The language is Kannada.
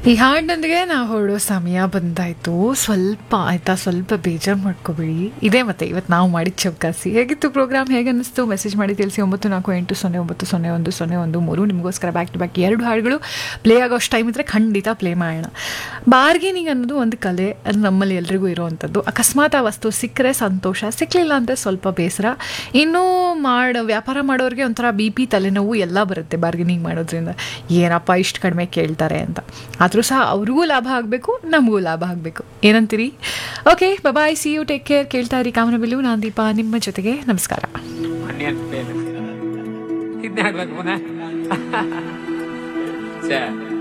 ಈ ಹಾಡಿನೊಂದಿಗೆ ನಾವು ಹೊರಡೋ ಸಮಯ ಬಂದಾಯ್ತು ಸ್ವಲ್ಪ ಆಯ್ತಾ ಸ್ವಲ್ಪ ಬೇಜಾರು ಮಾಡ್ಕೋಬೇಡಿ ಇದೇ ಮತ್ತೆ ಇವತ್ತು ನಾವು ಮಾಡಿದ ಚೌಕಾಸಿ ಹೇಗಿತ್ತು ಪ್ರೋಗ್ರಾಮ್ ಹೇಗೆ ಅನ್ನಿಸ್ತು ಮೆಸೇಜ್ ಮಾಡಿ ತಿಳಿಸಿ ಒಂಬತ್ತು ನಾಲ್ಕು ಎಂಟು ಸೊನ್ನೆ ಒಂಬತ್ತು ಸೊನ್ನೆ ಒಂದು ಸೊನ್ನೆ ಒಂದು ಮೂರು ನಿಮಗೋಸ್ಕರ ಬ್ಯಾಕ್ ಟು ಬ್ಯಾಕ್ ಎರಡು ಹಾಡುಗಳು ಪ್ಲೇ ಆಗೋಷ್ಟು ಟೈಮ್ ಇದ್ದರೆ ಖಂಡಿತ ಪ್ಲೇ ಮಾಡೋಣ ಬಾರ್ಗೇನಿಂಗ್ ಅನ್ನೋದು ಒಂದು ಕಲೆ ಅದು ನಮ್ಮಲ್ಲಿ ಎಲ್ರಿಗೂ ಇರೋವಂಥದ್ದು ಅಕಸ್ಮಾತ್ ಆ ವಸ್ತು ಸಿಕ್ಕರೆ ಸಂತೋಷ ಸಿಕ್ಕಲಿಲ್ಲ ಅಂದರೆ ಸ್ವಲ್ಪ ಬೇಸರ ಇನ್ನೂ ಮಾಡೋ ವ್ಯಾಪಾರ ಮಾಡೋರಿಗೆ ಒಂಥರ ಬಿ ಪಿ ತಲೆನೋವು ಎಲ್ಲ ಬರುತ್ತೆ ಬಾರ್ಗೇನಿಂಗ್ ಮಾಡೋದ್ರಿಂದ ಏನಪ್ಪ ಇಷ್ಟು ಕಡಿಮೆ ಕೇಳ್ತಾರೆ ಅಂತ ಆದರೂ ಸಹ ಅವ್ರಿಗೂ ಲಾಭ ಆಗಬೇಕು ನಮಗೂ ಲಾಭ ಆಗಬೇಕು ಏನಂತೀರಿ okay bye see you take care ಕೇಳ್ತಾ ಇರಿ ಕಾಮನಬಿಲ್ಲು ನಾನು ದೀಪಾ ನಿಮ್ಮ ಜೊತೆಗೆ ನಮಸ್ಕಾರ ಆನಿಯನ್ ಫೇಲ್ ಇದನ್ನ ಹಾಕ್ಬೇಕು ಪುನಃ ಛೇ